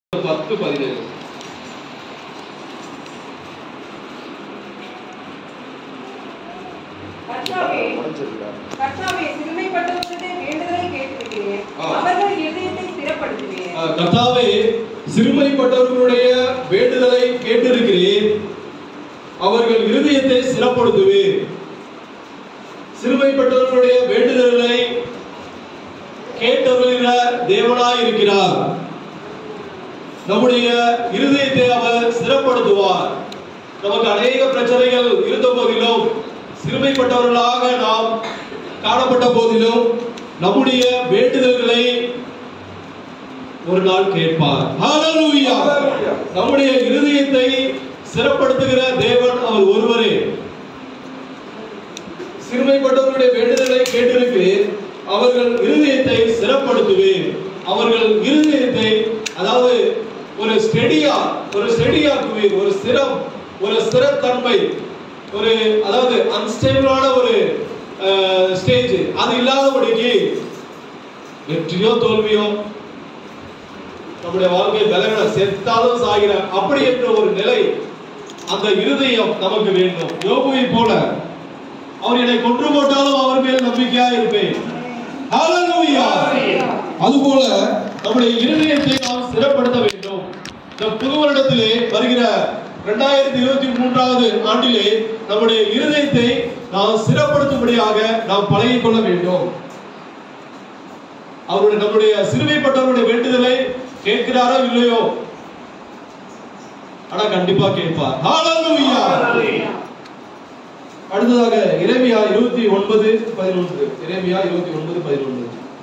பத்து பதினேழு கர்த்தாவே கர்த்தாவே சிறுமைப்பட்டவர்களுடைய வேண்டுதலை கேட்டிருக்கிறேன் ஆ. அவர்கள் இருதயத்தை ஸ்திரப்படுத்துவேன் ஆஹ் கர்த்தாவே சிறுமைப்பட்டவர்களுடைய வேண்டுதலை கேட்டிருக்கிறேன் அவர்கள் இருதயத்தை சிறப்படுத்துவேன் சிறுமைப்பட்டவர்களுடைய வேண்டுதல்களை கேட்டவருகிற தேவனாய் இருக்கிறார் நம்முடைய இருதயத்தை அவர் சிறப்படுத்துவார் நமக்கு அநேக பிரச்சனைகள் இருந்த போதிலும் சிறுமைப்பட்டவர்களாக நாம் காணப்பட்ட போதிலும் நம்முடைய வேண்டுதல்களை ஒரு நாள் கேட்பார் ஹalleluya நம்முடைய இருதயத்தை சிறப்படுத்துகிற தேவன் அவர் ஒருவரே சிறுமைப்பட்டவர்களுடைய வேண்டுதலை கேட்டிருக்கிறேன் அவர்கள் இருதயத்தை சிறப்படுத்துவேன் அவர்கள் இருதயத்தை அதாவது ஒரு ஸ்டெடியா ஒரு ஸ்டெடியாக்குவேன் ஒரு ஸ்திரம் ஒரு ஸ்திரத்தன்மை ஒரு அதாவது அன்ஸ்டேபிளான ஒரு ஸ்டேஜ் அது இல்லாதபடிக்கு வெற்றியோ தோல்வியோ நம்முடைய வாழ்க்கை பலகன செத்தாலும் சாகிற அப்படி என்ற ஒரு நிலை அந்த இருதயம் நமக்கு வேண்டும் யோபுவை போல அவர் என்னை கொன்று போட்டாலும் அவர் மேல் நம்பிக்கையா இருப்பேன் ஹalleluya அதுபோல நம்முடைய இருதயத்தை நாம் ஸ்திரப்படுத்த வேண்டும் இந்த புது வருடத்திலே வருகிற இரண்டாயிரத்தி இருபத்தி மூன்றாவது ஆண்டிலே நம்முடைய இருதயத்தை நாம் ஸ்திரப்படுத்தும்படியாக நாம் பழகிக் கொள்ள வேண்டும் அவருடைய நம்முடைய சிறுமைப்பட்டவருடைய வேண்டுதலை கேட்கிறாரோ இல்லையோ ஆனா கண்டிப்பா கேட்பார் ஹalleluya அடுத்ததாக இறைமையா இருபத்தி ஒன்பது பதினொன்று இறைமையா இருபத்தி ஒன்பது பதினொன்று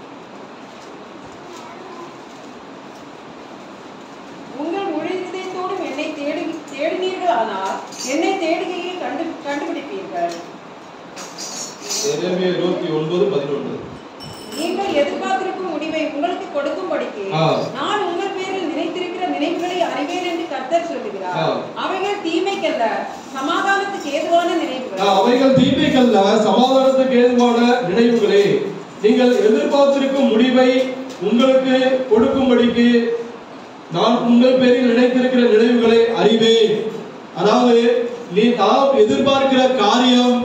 உங்கள் முழு இதயத்தோடும் என்னை தேடி தேடினீர்களானால் என்னை தேடுகையில் கண்டு கண்டுபிடிப்பீர்கள் இறைமையா இருபத்தி ஒன்பது பதினொன்று நீங்கள் எதிர்பார்த்திருக்கும் முடிவை உங்களுக்கு கொடுக்கும்படிக்கு ஆ. நான் உங்கள் பேரில் நினைத்திருக்கிற நினைவுகளை அறிவேன் என்று கர்த்தர் சொல்லுகிறார் ஆ. அவைகள் தீமைக்கல்ல சமாதானத்துக்கு ஏதுவான நினைவுகள் அவைகள் தீமைக்கல்ல சமாதானத்துக்கு ஏதுவான நினைவுகளே நீங்கள் எதிர்பார்த்திருக்கும் முடிவை உங்களுக்கு கொடுக்கும்படிக்கு நான் உங்கள் பேரில் நினைத்திருக்கிற நினைவுகளை அறிவேன் அதாவது நீ நாம் எதிர்பார்க்கிற காரியம்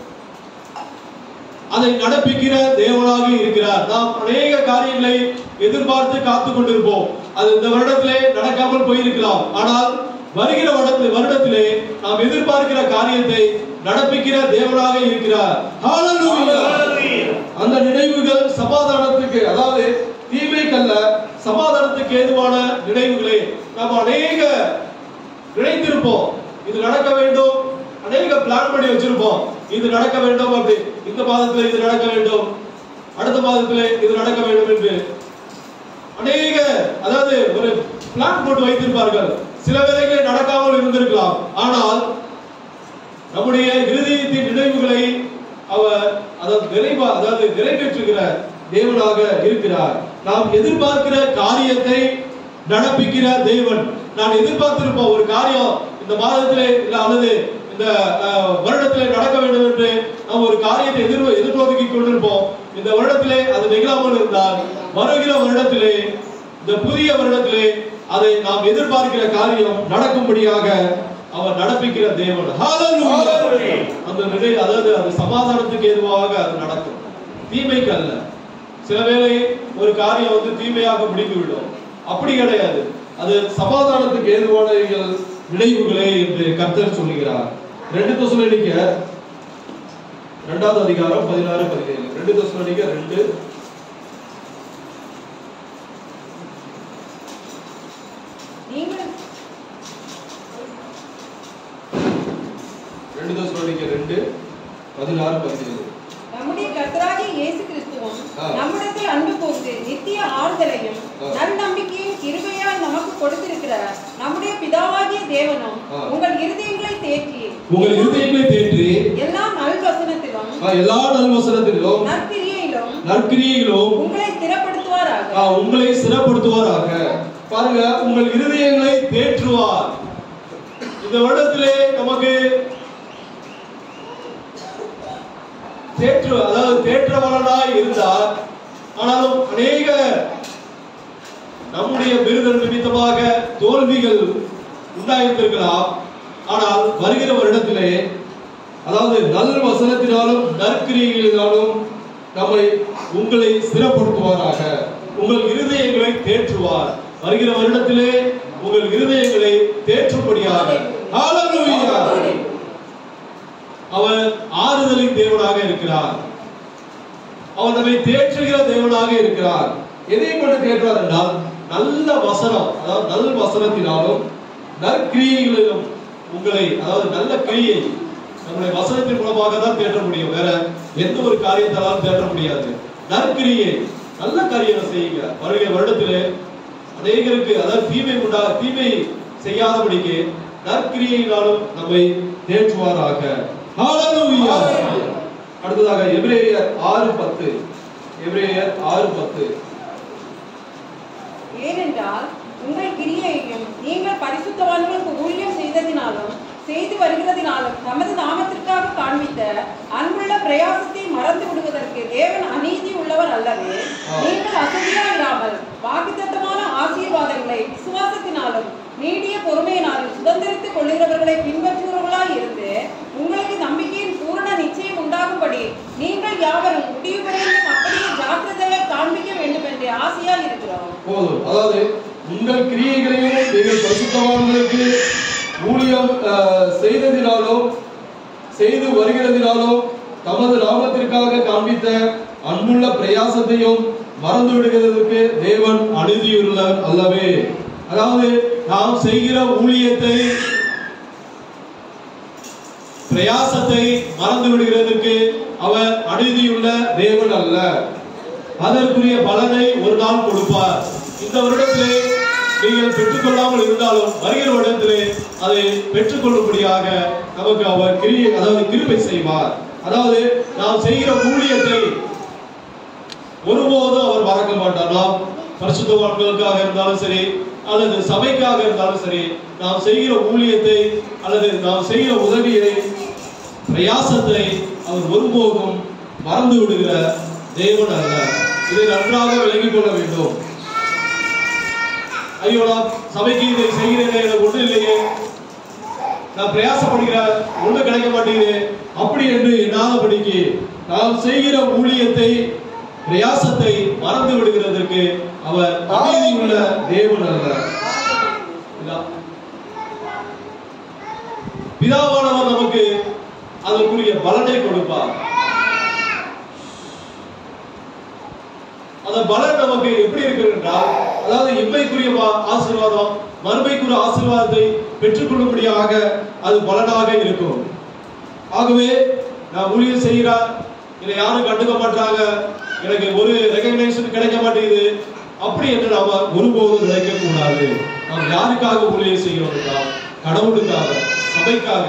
அதை நடப்பிக்கிற தேவனாக இருக்கிறார் நாம் அநேக காரியங்களை எதிர்பார்த்து காத்து கொண்டிருப்போம் அது இந்த வருடத்திலே நடக்காமல் போயிருக்கலாம் ஆனால் வருகிற வருடத்தில் வருடத்திலே நாம் எதிர்பார்க்கிற காரியத்தை நடப்பிக்கிற தேவனாக இருக்கிறார் ஹalleluya அந்த நினைவுகள் சமாதானத்துக்கு அதாவது தீமைக்கல்ல சமாதானத்துக்கு ஏதுவான நினைவுகளே நாம் அநேக நினைத்திருப்போம் இது நடக்க வேண்டும் அநேக பிளான் பண்ணி வச்சிருப்போம் இது நடக்க வேண்டும் அப்படி இந்த மாதத்துல இது நடக்க வேண்டும் அடுத்த மாதத்துல இது நடக்க வேண்டும் என்று அநேக அதாவது ஒரு பிளான் போட்டு வைத்திருப்பார்கள் சில வேளைகளில் நடக்காமல் இருந்திருக்கலாம் ஆனால் நம்முடைய இருதயத்தின் நினைவுகளை அவர் அதாவது நிறைவா அதாவது நிறைவேற்றுகிற தேவனாக இருக்கிறார் நாம் எதிர்பார்க்கிற காரியத்தை நடப்பிக்கிற தேவன் நான் எதிர்பார்த்திருப்போம் ஒரு காரியம் இந்த மாதத்திலே இல்ல அல்லது இந்த அஹ், வருடத்திலே நடக்க வேண்டும் என்று நாம் ஒரு காரியத்தை எதிர் எதிர்நோக்கி கொண்டிருப்போம் இந்த வருடத்திலே அது நிகழாமல் இருந்தால் வருகிற வருடத்திலே இந்த புதிய வருடத்திலே அதை நாம் எதிர்பார்க்கிற காரியம் நடக்கும்படியாக அவர் நடப்பிக்கிற தேவன் ஹalleluya அந்த நிலை அதாவது அது சமாதானத்துக்கு ஏதுவாக அது நடக்கும் தீமைக்கு அல்ல சில வேளை ஒரு காரியம் வந்து தீமையாக முடிந்து விடும் அப்படி கிடையாது அது சமாதானத்துக்கு ஏதுவான நினைவுகளே என்று கர்த்தர் சொல்லுகிறார் ரெண்டு தசுலனிக்க இரண்டாவது அதிகாரம் பதினாறு பதினேழு ரெண்டு தசுலனிக்க ரெண்டு நீங்கள் ரெண்டு தசுலனிக்க ரெண்டு பதினாறு பதினேழு நம்முடைய கர்த்தராகிய இயேசு கிறிஸ்துவும் ஆ. நம்மிடத்தில் அன்பு கூர்ந்து நித்திய ஆறுதலையும் ஆ. நன்னம்பிக்கையும் கிருபையாய் நமக்கு கொடுத்திருக்கிற நம்முடைய பிதாவாகிய தேவனும் ஆ. உங்கள் இருதயங்களை தேற்றி உங்கள் இருதயங்களை தேற்றி எல்லா நல்வசனத்திலும் ஆஹ், எல்லா நல்வசனத்திலும் நற்கிரியையிலும் நற்கிரியைகளும் உங்களை ஸ்திரப்படுத்துவாராக ஆஹ், உங்களை சிறப்படுத்துவாராக பாருங்க உங்கள் இருதயங்களை தேற்றுவார் இந்த வருடத்திலே நமக்கு தேற்று அதாவது தேற்றவனாய் இருந்தார் ஆனாலும் அநேக நம்முடைய விருதல் நிமித்தமாக தோல்விகள் உண்டாயிருந்திருக்கலாம் ஆனால் வருகிற வருடத்திலே அதாவது நல் வசனத்தினாலும் நற்கிரிகளினாலும் நம்மை உங்களை ஸ்திரப்படுத்துவாராக உங்கள் இருதயங்களை தேற்றுவார் வருகிற வருடத்திலே உங்கள் இருதயங்களை தேற்றும்படியாக ஹalleluya அவர் ஆறுதலின் தேவனாக இருக்கிறார் அவர் நம்மை தேற்றுகிற தேவனாக இருக்கிறார் எதை கொண்டு தேற்றுவார் என்றால் நல்ல வசனம் அதாவது நல் வசனத்தினாலும் நற்கிரியைகளிலும் உங்களை அதாவது நல்ல கிரியை நம்முடைய வசனத்தின் மூலமாக தான் தேற்ற முடியும் வேற எந்த ஒரு காரியத்தாலும் தேற்ற முடியாது நற்கிரியை நல்ல காரியம் செய்யுங்க வருகிற வருடத்திலே அநேகருக்கு அதாவது தீமை உண்டா தீமை செய்யாதபடிக்கு நற்கிரியையினாலும் நம்மை தேற்றுவாராக ஹalleluya அடுத்ததாக எபிரேயர் ஆறு பத்து எபிரேயர் ஆறு பத்து ஏனென்றால் உங்கள் கிரியையையும் நீங்கள் பரிசுத்தவான்களுக்கு ஊழியம் செய்ததினாலும் செய்து வருகிறதினாலும் தமது நாமத்திற்காக காண்பித்த அன்புள்ள பிரயாசத்தை மறந்து விடுவதற்கு தேவன் அநீதி உள்ளவர் அல்லவே நீங்கள் அசதியாயிராமல் வாக்குத்தத்தமான ஆசீர்வாதங்களை விசுவாசத்தினாலும் நீடிய பொறுமையினாலும் சுதந்திரித்துக் கொள்ளுகிறவர்களை பின்பற்றுகிறவர்களாய் இருந்து உங்களுக்கு நம்பிக்கையின் பூரண நிச்சயம் உண்டாகும்படி நீங்கள் யாவரும் முடிவு வரையிலும் அப்படியே ஜாக்கிரதையை காண்பிக்க வேண்டும் என்று ஆசையாய் இருக்கிறோம் போதும் அதாவது உங்கள் கிரியைகளையும் நீங்கள் பரிசுத்தவான்களுக்கு ஊழியம் அஹ், செய்ததினாலும் செய்து வருகிறதினாலும் தமது நாமத்திற்காக காண்பித்த அன்புள்ள பிரயாசத்தையும் மறந்து விடுகிறதற்கு தேவன் அநீதியுள்ளவர் அல்லவே அதாவது நாம் செய்கிற ஊழியத்தை பிரயாசத்தை மறந்து விடுகிறதற்கு அவர் அநீதியுள்ள தேவன் அல்ல அதற்குரிய பலனை ஒரு நாள் கொடுப்பார் இந்த வருடத்திலே நீங்கள் பெற்றுக்கொள்ளாமல் இருந்தாலும் வருகிற வருடத்திலே அதை பெற்றுக்கொள்ளும்படியாக நமக்கு அவர் கிரியை அதாவது கிருபை செய்வார் அதாவது நாம் செய்கிற ஊழியத்தை ஒருபோதும் அவர் மறக்க மாட்டார் நாம் பரிசுத்தவான்களுக்காக இருந்தாலும் சரி அல்லது சபைக்காக இருந்தாலும் சரி நாம் செய்கிற ஊழியத்தை அல்லது நாம் செய்கிற உதவியை பிரயாசத்தை அவர் ஒருபோதும் மறந்து விடுகிற தேவன் அல்ல இதை நன்றாக விளங்கிக் கொள்ள வேண்டும் ஐயோ நான் சபைக்கு இதை செய்கிறேனே எனக்கு ஒண்ணு இல்லையே நான் பிரயாசப்படுகிறேன் ஒண்ணு கிடைக்க மாட்டேங்குது அப்படி என்று எண்ணாதபடிக்கு நாம் செய்கிற ஊழியத்தை பிரயாசத்தை மறந்து விடுகிறதற்கு அவர் அமைதி உள்ள தேவன் அல்ல இதான். பிதாவானவர் நமக்கு அதற்குரிய பலனை கொடுப்பார் அந்த பலன் நமக்கு எப்படி இருக்கு என்றால் அதாவது இம்மைக்குரிய பா- ஆசீர்வாதம் மறுமைக்குரிய ஆசீர்வாதத்தை பெற்றுக்கொள்ளும்படியாக அது பலனாக இருக்கும் ஆகவே நான் ஊழியம் செய்கிறார் என்னை யாரும் கண்டுக்க மாட்டாங்க எனக்கு ஒரு ரெகக்னைசேஷன் கிடைக்க மாட்டேங்குது அப்படி என்று நாம ஒருபோதும் நினைக்க கூடாது நாம் யாருக்காக ஊழியம் செய்கிறோம் என்றால் கடவுளுக்காக சபைக்காக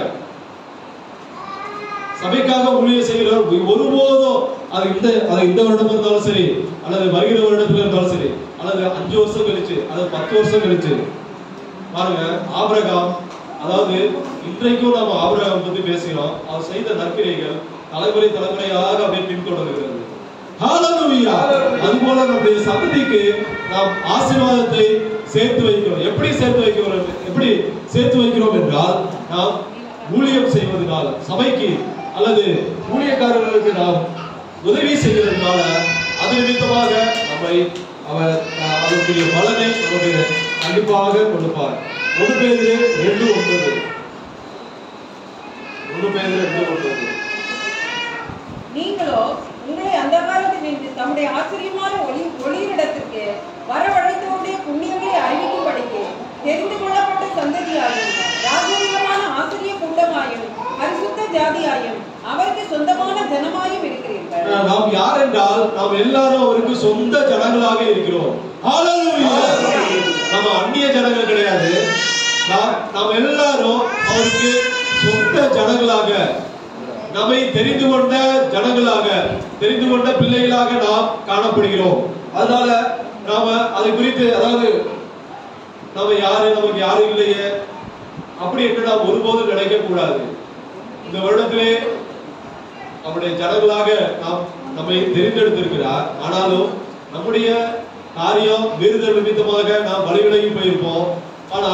சபைக்காக ஊழியம் செய்கிறவர் ஒருபோதும் அது இந்த அது இந்த வருடம் இருந்தாலும் சரி அல்லது வருகிற வருடத்துல இருந்தாலும் சரி அல்லது அஞ்சு வருஷம் கழிச்சு அல்லது பத்து வருஷம் கழிச்சு பாருங்க ஆபிரகாம் அதாவது இன்றைக்கும் நாம ஆபிரகாம் பத்தி பேசுகிறோம் அவர் செய்த நற்கிரைகள் தலைமுறை தலைமுறையாக அப்படியே பின்தொடர்கிறது ஹalleluya அதுபோல நம்முடைய சந்ததிக்கு நாம் ஆசீர்வாதத்தை சேர்த்து வைக்கிறோம் எப்படி சேர்த்து வைக்கிறோம் எப்படி சேர்த்து வைக்கிறோம் என்றால் நாம் ஊழியம் செய்வதனால சபைக்கு அல்லது ஊழியக்காரர்களுக்கு நாம் உதவி செய்வதனால அது நிமித்தமாக நம்மை அவர் அஹ், அதற்குரிய பலனை நமக்கு கண்டிப்பாக கொடுப்பார் ஒரு பேரு ரெண்டு ஒன்பது ஒரு பேரு ரெண்டு ஒன்பது நீங்களோ உங்களை அந்த காலத்தில் நின்று தம்முடைய ஆச்சரியமான ஒளி ஒளியிடத்திற்கு வரவழைத்தவருடைய புண்ணியங்களை அறிவிக்கும்படிக்கு தெரிந்து கொள்ளப்பட்ட சந்ததியாயும் ராஜரீகமான ஆசிரிய கூட்டமாயும் பரிசுத்த ஜாதியாயும் அவருக்கு சொந்தமான ஜனமாயும் இருக்கிறீர்கள் அஹ், நாம் யார் என்றால் நாம் எல்லாரும் அவருக்கு சொந்த ஜனங்களாக இருக்கிறோம் ஹalleluya நம்ம அந்நிய ஜனங்கள் கிடையாது நாம் நாம் எல்லாரும் அவருக்கு சொந்த ஜனங்களாக நம்மை தெரிந்து கொண்ட ஜனங்களாக தெரிந்து கொண்ட பிள்ளைகளாக நாம் காணப்படுகிறோம் அதனால நாம அதை குறித்து அதாவது நம்ம யாரு நமக்கு யாரும் இல்லையே அப்படி என்று நாம் ஒருபோதும் நினைக்க கூடாது இந்த வருடத்திலே நம்முடைய ஜனங்களாக நாம் நம்மை தெரிந்தெடுத்திருக்கிறார் ஆனாலும் நம்முடைய காரியம் மீறுதல் நிமித்தமாக நாம் வழிவிலகி போயிருப்போம் ஆனா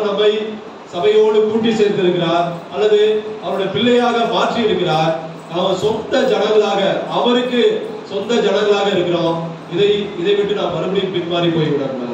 அவர் நம்மை சபையோடு கூட்டி சேர்த்திருக்கிறார் அல்லது அவருடைய பிள்ளையாக மாற்றி இருக்கிறார் நாம் சொந்த ஜனங்களாக அவருக்கு சொந்த ஜனங்களாக இருக்கிறோம் இதை இதை விட்டு நாம் மறுபடியும் பின்மாறி போய்விடக்கூடாது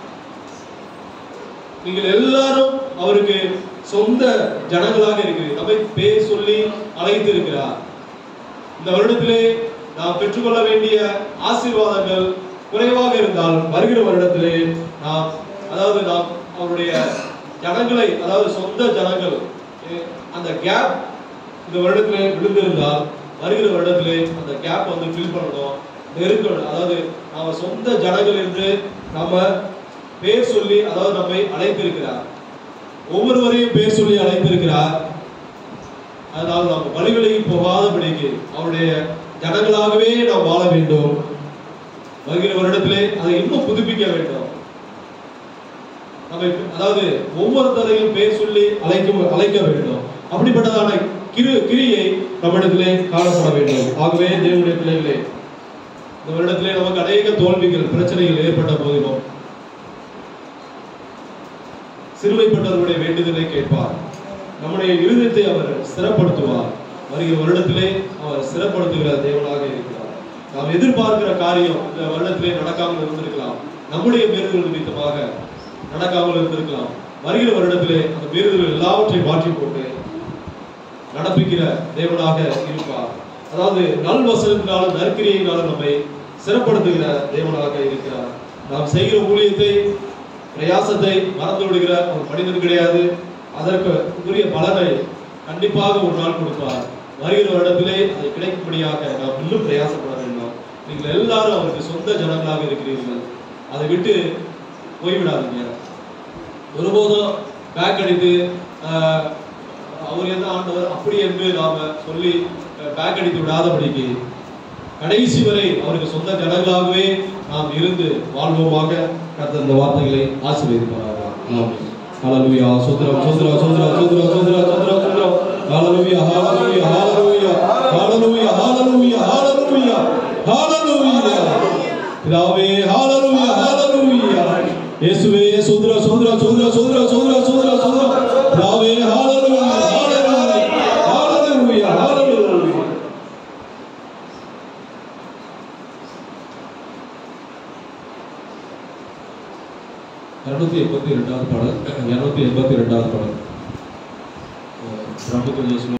நீங்கள் எல்லாரும் அவருக்கு சொந்த ஜனங்களாக இருக்கிறீர்கள் நம்மை பேர் சொல்லி அழைத்து இருக்கிறார் இந்த வருடத்திலே நாம் பெற்றுக்கொள்ள வேண்டிய ஆசீர்வாதங்கள் குறைவாக இருந்தால் வருகிற வருடத்திலே நாம் அதாவது நாம் அவருடைய ஜனங்களை அதாவது சொந்த ஜனங்கள் எ- அந்த கேப் இந்த வருடத்திலே விழுந்திருந்தால் வருகிற வருடத்திலே அந்த கேப் வந்து ஃபில் பண்ணணும் நெருக்கணும் அதாவது நாம சொந்த ஜனங்கள் என்று நாம பேர் சொல்லி அதாவது நம்மை அழைத்திருக்கிறார் ஒவ்வொருவரையும் பேர் சொல்லி அழைத்திருக்கிறார் அதனால் நாம் வழிவிலையில் போகாதபடிக்கு அவருடைய ஜனங்களாகவே நாம் வாழ வேண்டும் வருகிற வருடத்திலே அதை இன்னும் புதுப்பிக்க வேண்டும் நம்மை அதாவது ஒவ்வொருத்தரையும் பேர் சொல்லி அழைக்க அழைக்க வேண்டும் அப்படிப்பட்டதான கிரு கிரியை நம்மிடத்திலே காணப்பட வேண்டும் ஆகவே தேவனுடைய பிள்ளைகளே இந்த வருடத்திலே நமக்கு அநேக தோல்விகள் பிரச்சனைகள் ஏற்பட்ட போதிலும் சிறுமைப்பட்டவர்களுடைய வேண்டுதலை கேட்பார் நம்முடைய இருதயத்தை அவர் ஸ்திரப்படுத்துவார் வருகிற வருடத்திலே அவர் ஸ்திரப்படுத்துகிற தேவனாக இருக்கிறார் நாம் எதிர்பார்க்கிற காரியம் இந்த வருடத்திலே நடக்காமல் இருந்திருக்கலாம் நம்முடைய மீறுதல் நிமித்தமாக நடக்காமல் இருந்திருக்கலாம் வருகிற வருடத்திலே அந்த மீறுதல் எல்லாவற்றையும் மாற்றி போட்டு நடப்பிக்கிற தேவனாக இருப்பார் அதாவது நல் வசனத்தினாலும் நற்கிரியினாலும் நம்மை சிறப்படுத்துகிற தேவனாக இருக்கிறார் நாம் செய்கிற ஊழியத்தை பிரயாசத்தை மறந்து விடுகிற ஒரு மனிதன் கிடையாது அதற்கு உரிய பலனை கண்டிப்பாக ஒரு நாள் கொடுப்பார் வருகிற வருடத்திலே அது கிடைக்கும்படியாக நாம் இன்னும் பிரயாசப்பட வேண்டும் நீங்கள் எல்லாரும் அவருக்கு சொந்த ஜனங்களாக இருக்கிறீர்கள் அதை விட்டு போய்விடாதீங்க ஒருபோதும் பேக் அடித்து ஆஹ், அவர் என்ன ஆண்டவர் அப்படி என்று நாம சொல்லி பேக் அடித்து விடாதபடிக்கு கடைசி வரை அவருக்கு சொந்த ஜனங்களாகவே நாம் இருந்து வாழ்வோமாக கர்த்தர் இந்த வார்த்தைகளை ஆசீர்வதிப்பாராக ஆமென் ஹalleluya சோத்ரம் சோத்ரம் சோத்ரம் சோத்ரம் சோத்ரம் சோத்ரம் சோத்ரம் ஹalleluya ஹalleluya ஹalleluya ஹalleluya ஹalleluya ஹalleluya ஹalleluya பிதாவே ஹalleluya ஹalleluya இயேசுவே சோத்ர சோத்ர சோத்ர சோத்ர சோத்ர சோத்ர சோத்ர பிதாவே ஹalleluya ஹalleluya ஹalleluya ஹalleluya இருநூத்தி எண்பத்தி ரெண்டாவது பாடல் இருநூத்தி எண்பத்தி ரெண்டாவது பாடல் அஹ் ரொம்ப கொஞ்சம் slow